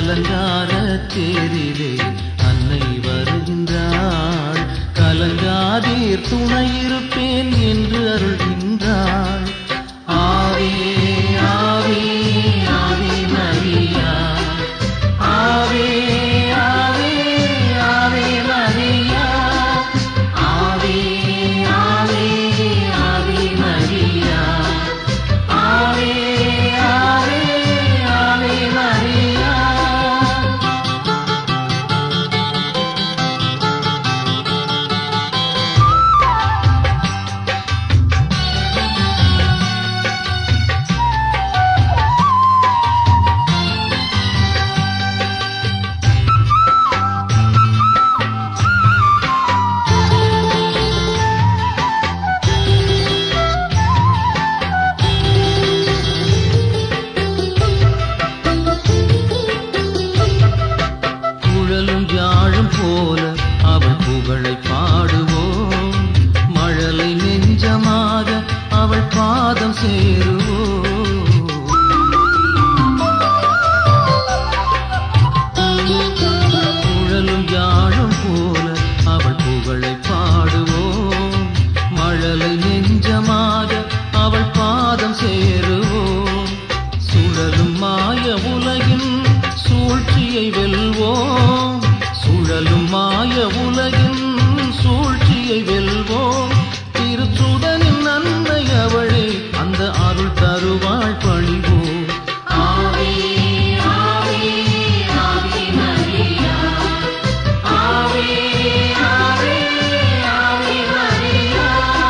அலங்கார தேரிலே அன்னை வருகின்றாள் கலங்காதீர் துணை இருப்பேன் என்று அருள்கின்றாள் ஆவே ஆவே ஆவே மரியா ஆவே ஆவே ஆவே மரியா ஆவே ஆவே ஆவே மரியா ஆவே ஆவே ஆவே மரியா குழலும் யாழும் போல அவள் புகழை பாடுவோம் மழலை நெஞ்சமாக அவள் பாதம் சேருவோம் குழலும் யாழும் போல அவள் புகழை பாடுவோம் மழலை நெஞ்சமாக அவள் பாதம் சேருவோம் சுழலும் மாய உலகின் சூழ்ச்சியை வெல்வோம் சுழலும் மாய உலகின் சூழ்ச்சியை வெல்வோம் திருச்சுதனின் நன்மை அவளே அந்த அருள் தருவாள் பணிவோம் ஆவே ஆவே ஆவே மரியா ஆவே ஆவே ஆவே மரியா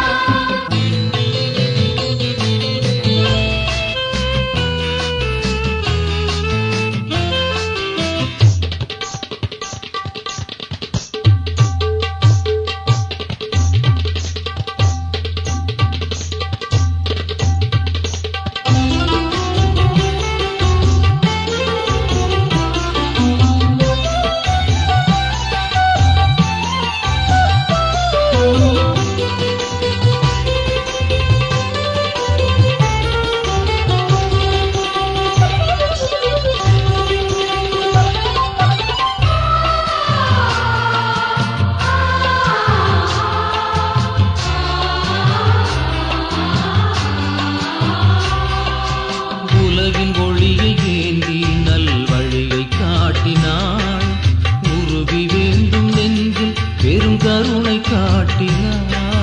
உலகின் ஒளியை ஏந்தி நல்வழியை காட்டினாள் உருகி வேண்டும் நெஞ்சில் பெரும் கருணை காட்டினாள்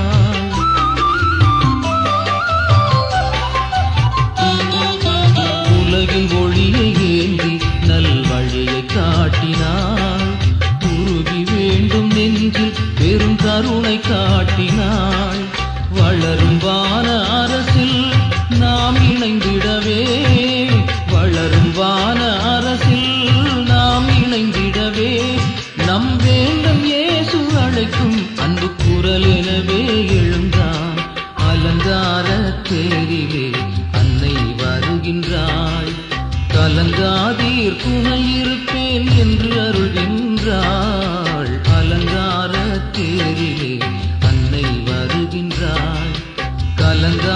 உலகின் ஒளியை ஏந்தி நல்வழியை காட்டினாள் உருகி வேண்டும் நெஞ்சில் பெரும் கருணை காட்டினாள் வளரும் வான அரசில் நாம் இணைந்திடவே வளரும் வான அரசில் நாம் இணைந்திடவே நம் வேண்டும் இயேசு அழைக்கும் அன்பு குரல் எனவே எழுந்தான் அலங்கார தேரிலே அன்னை வருகின்றாள் கலங்காதீர் துணை இருப்பேன் என்று அருள்கின்றாள் அலங்கார தேரிலே அன்னை வருகின்றாள் கலங்கா